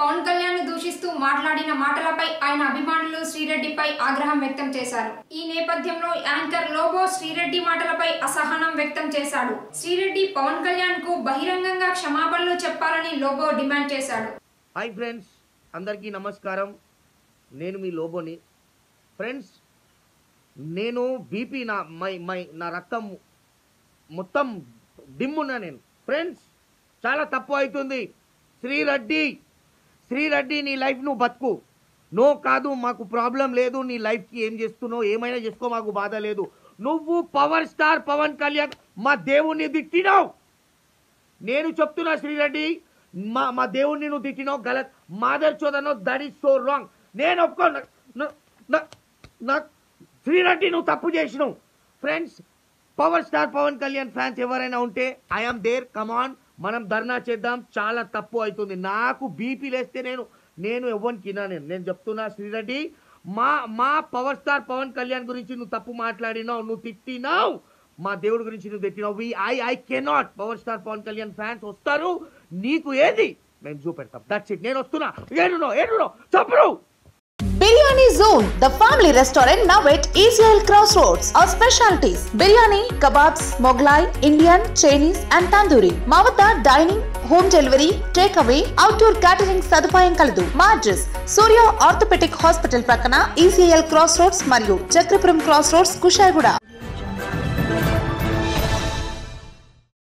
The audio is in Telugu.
పవన్ కళ్యాణ్ ను దూషిస్తూ మాట్లాడిన మాటలపై ఆయన అభిమానులు శ్రీరెడ్డిపై ఆగ్రహం వ్యక్తం చేశారు ఈ నేపథ్యంలో యాంకర్ లోబో శ్రీరెడ్డి మాటలపై అసహనం వ్యక్తం చేశాడు శ్రీరెడ్డి పవన్ కళ్యాణ్ కు బహిరంగంగా క్షమాపణలు చెప్పాలని లోబో డిమాండ్ చేశాడు హాయ్ ఫ్రెండ్స్ అందరికీ నమస్కారం నేను మీ లోబోని ఫ్రెండ్స్ నేను బీపీ నా మై మై నా రక్తం మొత్తం డిమ్మున్నా నేను ఫ్రెండ్స్ చాలా తప్పు అవుతుంది శ్రీరెడ్డి శ్రీరెడ్డి నీ లైఫ్ నువ్వు బతుకు నో కాదు మాకు ప్రాబ్లం లేదు నీ లైఫ్కి ఏం చేస్తున్నావు ఏమైనా చేసుకో మాకు బాధ లేదు నువ్వు పవర్ స్టార్ పవన్ కళ్యాణ్ మా దేవుణ్ణి తిట్టినావు నేను చెప్తున్నా శ్రీరెడ్డి మా మా దేవుణ్ణి నువ్వు తిట్టినావు గలత్ మాదర్ చోదనో దట్ ఈస్ సో రాంగ్ నేను ఒప్పుకో నా- నా- నా- నా శ్రీరెడ్డి నువ్వు తప్పు చేసినావు friends power star Pawan Kalyan fans ఎవరైనా ఉంటే ఐఎమ్ దేర్ కమాన్ మనం ధర్నా చేద్దాం చాలా తప్పు అవుతుంది నాకు బీపీ లేస్తే నేను నేను ఎవరికి నేను నేను చెప్తున్నా శ్రీరెడ్డి మా మా పవర్ స్టార్ పవన్ కళ్యాణ్ గురించి నువ్వు తప్పు మాట్లాడినావు నువ్వు తిట్టినావు మా దేవుడి గురించి నువ్వు తిట్టినావు we I I cannot power star Pawan Kalyan fans వస్తారు నీకు ఏది మేము చూపెడతాం దట్స్ ఇట్ నేను వస్తున్నా ఏడునో ఏడునో చెప్పరు biryani zone the family restaurant now at ECIL cross roads our specialities biryani kebabs Mughlai Indian Chinese and tandoori మా వద్ద dining home delivery take away outdoor catering సదుపాయం కలదు మా అడ్రస్ సూర్య ఆర్థోపెటిక్ హాస్పిటల్ ప్రక్కన ఈసీఎల్ క్రాస్ రోడ్స్ మరియు చక్రపురం క్రాస్ రోడ్స్ కుషాయిగూడ